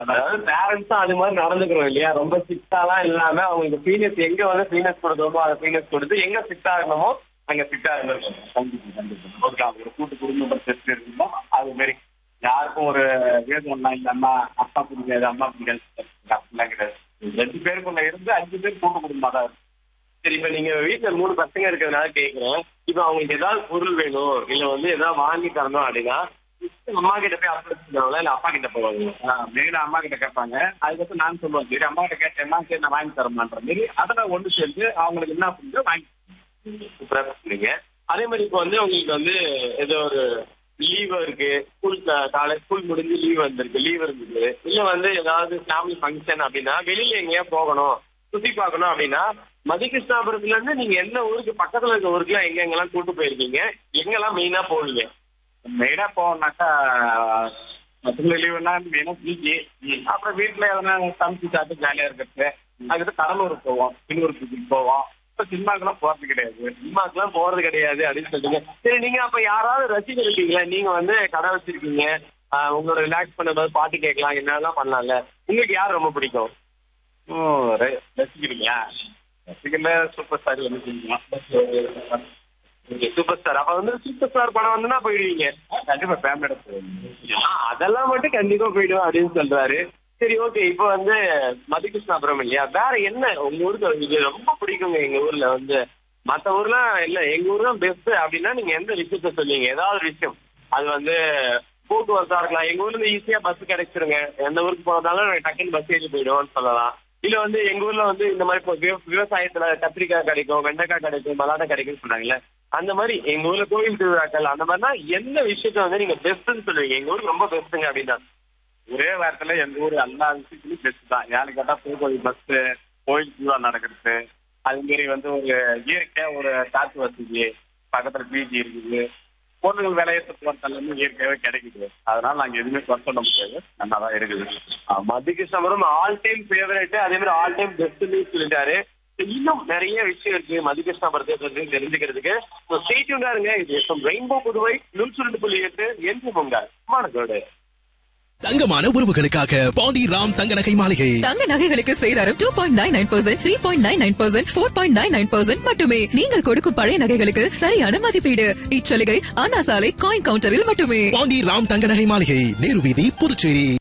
அதாவது பேரண்ட்ஸும் அது மாதிரி நடந்துக்கிறோம் இல்லையா ரொம்ப ஸ்ட்ரிக்டாலாம் இல்லாம அவங்களுக்கு ஃபீனஸ் எங்க வந்து ஃபீனஸ் கொடுக்கணுமோ அதை ஃபீனஸ் கொடுத்து எங்க ஸ்ட்ரிக்டா இருக்கணுமோ அங்க ஸ்ட்ரிக்டா இருந்திருக்கும் கண்டிப்பா கண்டிப்பா ஓகே அவங்க ஒரு கூட்டு குடும்பம் பெற்று இருக்குமோ அது மாதிரி யாருக்கும் ஒரு வேதம்லாம் இல்லாம அப்பா பிடிக்காது அம்மா பிடிக்காது அப்படிலாம் கிடையாது ரெண்டு பேருக்குள்ள இருந்து அஞ்சு பேர் கூட்டு குடும்பமா தான் இருக்கும் சரி இப்ப நீங்க வீட்டுல மூணு பசங்க இருக்கிறதுனால கேக்குறேன் இப்ப அவங்களுக்கு ஏதாவது பொருள் வேணும் இல்ல வந்து ஏதாவது வாங்கி தரணும் அப்படின்னா அம்மா கிட்ட போய் அப்பா சொல்லுவாங்களா இல்ல அப்பா கிட்ட போவாங்க மெயினா அம்மா கிட்ட கேட்பாங்க அதுக்கப்புறம் நான் சொல்லுவேன் சரி அம்மா கிட்ட கேட்டேன்னா சரி நான் வாங்கி தரமான்ற மாரி அதெல்லாம் ஒன்று சேர்ந்து அவங்களுக்கு என்ன பிடிச்சோ வாங்கி சூப்பரா சொன்னீங்க அதே மாதிரி இப்போ வந்து உங்களுக்கு வந்து ஏதோ ஒரு லீவ் இருக்கு ஸ்கூல் காலேஜ் ஸ்கூல் முடிஞ்சு லீவ் வந்திருக்கு லீவ் இருந்தது இல்ல வந்து ஏதாவது ஃபேமிலி ஃபங்க்ஷன் அப்படின்னா வெளியில எங்கேயா போகணும் சுத்தி பார்க்கணும் அப்படின்னா மதிகிருஷ்ணாபுரத்துல இருந்து நீங்க எந்த ஊருக்கு பக்கத்துல இருக்க ஊருக்குலாம் எங்க எங்கெல்லாம் கூட்டு போயிருக்கீங்க எங்கெல்லாம் மெயினா போவீங்க மெயினா போனோம்னாக்கா மற்ற லீவுனா மெயினா பீச்சு அப்புறம் வீட்டுல எதனா சமைச்சு சாப்பிட்டு ஜாலியா இருக்கிறது அதுக்கு கடலூர் போவோம் பின்னூர் பீச்சுக்கு போவோம் இப்போ சினிமாக்கெல்லாம் போறது கிடையாது சினிமாக்கெல்லாம் போறது கிடையாது அப்படின்னு சொல்றீங்க சரி நீங்க அப்ப யாராவது ரசிகர் இருக்கீங்களா நீங்க வந்து கடை வச்சிருக்கீங்க ஆஹ் உங்களோட ரிலாக்ஸ் பண்ணும்போது பாட்டு கேட்கலாம் என்னெல்லாம் பண்ணலாம்ல உங்களுக்கு யார் ரொம்ப பிடிக்கும் ஓ ர- ரசிக்கிறீங்களா ரசிகர்ல சூப்பர் ஸ்டார் வந்து செஞ்சோம் சூப்பர் ஸ்டார் அப்ப வந்து சூப்பர் ஸ்டார் படம் வந்துன்னா போயிடுவீங்க கண்டிப்பா ஃபேமிலியோட போவோம் ஆ, அதெல்லாம் மட்டும் கண்டிப்பா போயிடுவோம் அப்படின்னு சொல்றாரு சரி ஓகே இப்போ வந்து மதிகிருஷ்ணாபுரம் இல்லையா வேற என்ன உங்க ஊருக்கு இது ரொம்ப பிடிக்குங்க எங்க ஊர்ல வந்து மத்த ஊர்லாம் இல்ல எங்க ஊர் தான் பெஸ்ட் அப்படின்னா நீங்க எந்த விஷயத்த சொல்லுவீங்க ஏதாவது ஒரு விஷயம் அது வந்து போக்குவரத்தா இருக்கலாம் எங்க ஊர்ல இருந்து ஈஸியா பஸ் கிடைச்சிருங்க எந்த ஊருக்கு போனதாலும் டக்குன்னு பஸ் ஏறி போயிடுவோம்னு சொல்லலாம் இல்ல வந்து எங்க ஊர்ல வந்து இந்த மாதிரி இப்போ விவ- விவசாயத்துல கத்திரிக்காய் கிடைக்கும் வெண்டைக்காய் கிடைக்கும் மலாட்டை கிடைக்கும்னு சொன்னாங்கல்ல அந்த மாதிரி எங்க ஊர்ல கோயில் திருவிழாக்கள் அந்த மாதிரினா எந்த விஷயத்த வந்து நீங்க பெஸ்ட்னு சொல்லுவீங்க எங்க ஊருக்கு ரொம்ப பெஸ்ட்டுங்க அப்படின்னா ஒரே வாரத்துல எங்க ஊர் எல்லா விஷயத்துலயும் பெஸ்ட் தான் ஏன்னு கேட்டா பூக்கோயில் பஸ் கோயில் திருவிழா நடக்கிறது அது மாதிரி வந்து ஒரு இயற்கையா ஒரு காற்று வசதி பக்கத்துல பீச் இருக்குது பொருள்கள் விளையத்து போறது எல்லாமே இயற்கையாவே கிடைக்குது அதனால நாங்க எதுவுமே குறை சொல்ல முடியாது நல்லா தான் இருக்குது மதிகிருஷ்ணபுரம் ஆல் டைம் ஃபேவரட் அதே மாதிரி ஆல் டைம் பெஸ்ட்னு சொல்லிட்டாரு இன்னும் நிறைய விஷயம் இருக்கு மதிகிருஷ்ணபுரத்தை பற்றி தெரிஞ்சுக்கிறதுக்கு ஸ்டேட்யூண்டா இருங்க இது ரெயின்போ புதுவை நூற்றி ரெண்டு புள்ளி எட்டு என்று பொங்கல் மாணவர்களோடு தங்கமான உறவுகளுக்காக பாண்டி ராம் தங்க நகை மாளிகை தங்க நகைகளுக்கு சேதாரம் two point nine nine percent three point nine nine percent four point nine nine percent மட்டுமே நீங்கள் கொடுக்கும் பழைய நகைகளுக்கு சரியான மதிப்பீடு இச்சலுகை அண்ணா சாலை காயின் கவுண்டரில் மட்டுமே பாண்டி ராம் தங்க நகை மாளிகை நேரு வீதி புதுச்சேரி